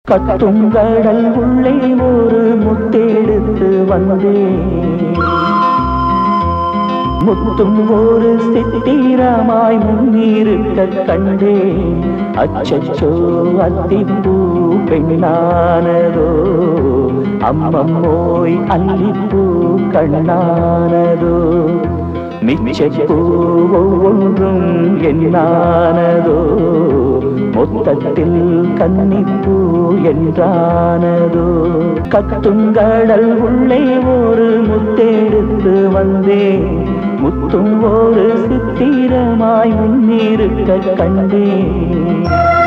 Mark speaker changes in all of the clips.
Speaker 1: கத்தும் கடல் உள்ளே ஒரு முத்தெடுத்து வந்தேன் முத்தும் ஒரு சித்திரமாய் முன்னிருக்க கண்டேன் அச்சச்சோ அத்திப்பூ பெண்ணானதோ அம்மம்மோய் அல்லிப்பூ கண்ணானதோ மிச்சப்பூ ஒவ்வொன்றும் என்னானதோ மொத்தத்தில் கன்னிப்பூ என்றானதோ கத்துங்கடல் உள்ளே ஒரு முத்தெடுத்து வந்தேன் முத்தும் ஒரு சித்திரமாய் முன்னிருக்க கண்டேன்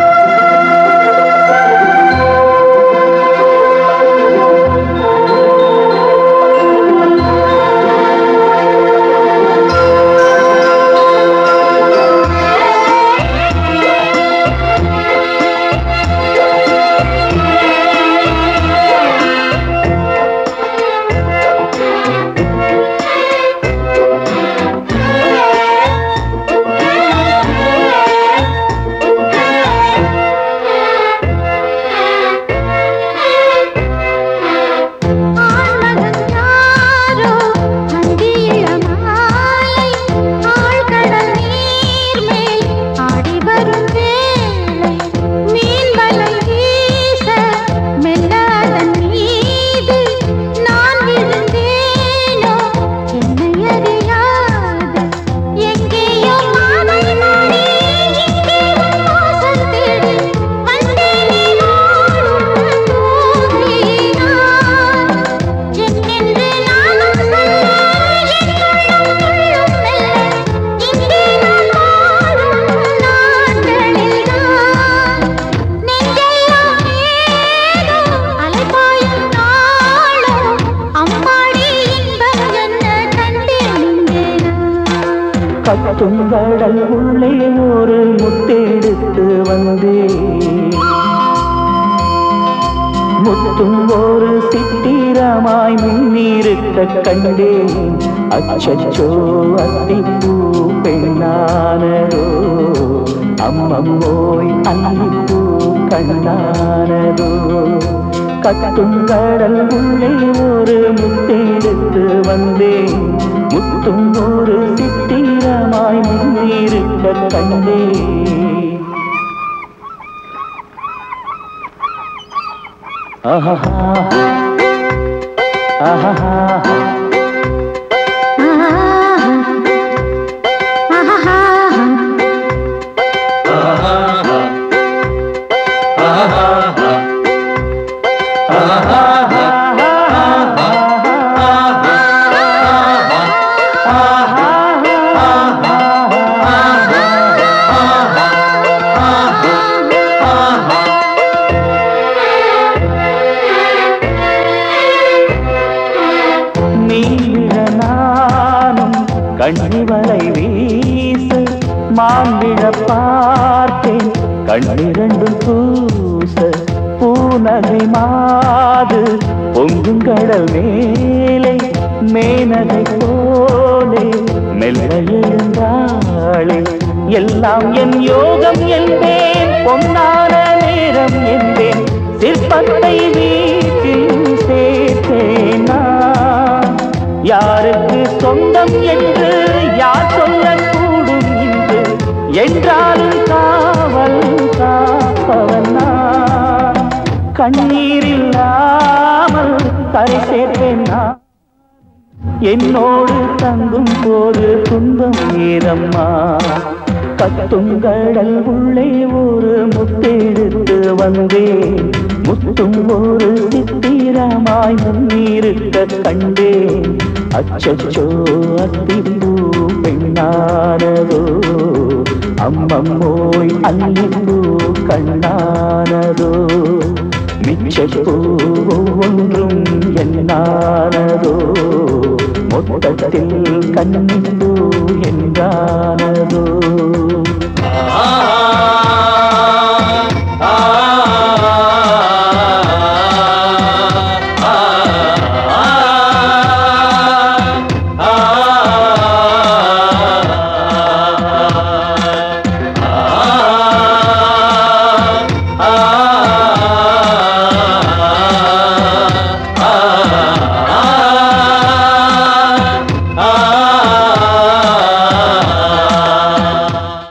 Speaker 2: ஆண்மகன் யாரோ அந்தியிளமாலை ஆழ்கடல் நீர்மேல் ஆடி வரும் வேளை மீன் வலை வீச மெல்ல அதன் மீது நான் விழுந்தேனோ என்னை அறியாது எங்கேயோ மாலை மாறி இங்கே உன் வாசல் தேடி வந்தேனே நாடும் தூங்கினான் என்னென்று நானும் சொல்ல என்னுள்ளம் உள்ளம் மெல்ல இங்கே நான் வாழும் நாட்களில்தான் நெஞ்செல்லாம் ஏதோ அலைபாயும் நாளோ அம்மாடி இன்பம் என்ன கண்டேன் இங்கே நான்
Speaker 1: கத்துங்கடல் உள்ளே ஒரு முத்தெடுத்து வந்தேன் முத்தும் ஒரு சித்திரமாய் முன்னிருக்க கண்டேன் அச்சச்சோ அத்திப்பூ பெண்ணானதோ அம்மம்மோய் அல்லிப்பூ கண்ணானதோ கத்துங்கடல் உள்ளே ஒரு முத்தெடுத்து வந்தேன் முத்தும் ஒரு சித்திரமாய் முன்னிருக்க கண்டேன் ஆஹா ஆஹா நீவிழ நானும் கண்ணிவலை வீசு மான்விழ பார்த்தேன் கண்ணிரண்டும் பூச பூநகை மாது பொங்கும் கடல் மேலே மேனகை போலே மெல்ல எழுந்தாளே எல்லாம் என் யோகம் என்பேன் பொன்னான நேரம் என்பேன் சிற்பத்தை வீட்டில் சேர்த்தேனா யாருக்கு சொந்தம் என்று யார் சொல்லக்கூடும் இன்று என்றாலும் காவல் காப்பவன் நான் கண்ணீரில்லாமல் கரை சேர்ப்பேன் நான் என்னோடு தங்கும் போது துன்பம் ஏதம்மா கத்துங்கடல் உள்ளே ஒரு முத்தெடுத்து வந்தேன் முத்தும் ஒரு சித்திரமாய் முன்னிருக்க கண்டேன் அச்சச்சோ அத்திப்பூ பெண்ணானதோ அம்மம்மோய் அல்லிப்பூ கண்ணானதோ மிச்சப்பூ ஒன்றும் என்னானதோ மொத்தத்தில் கண்ணிப்பூ என்றானதோ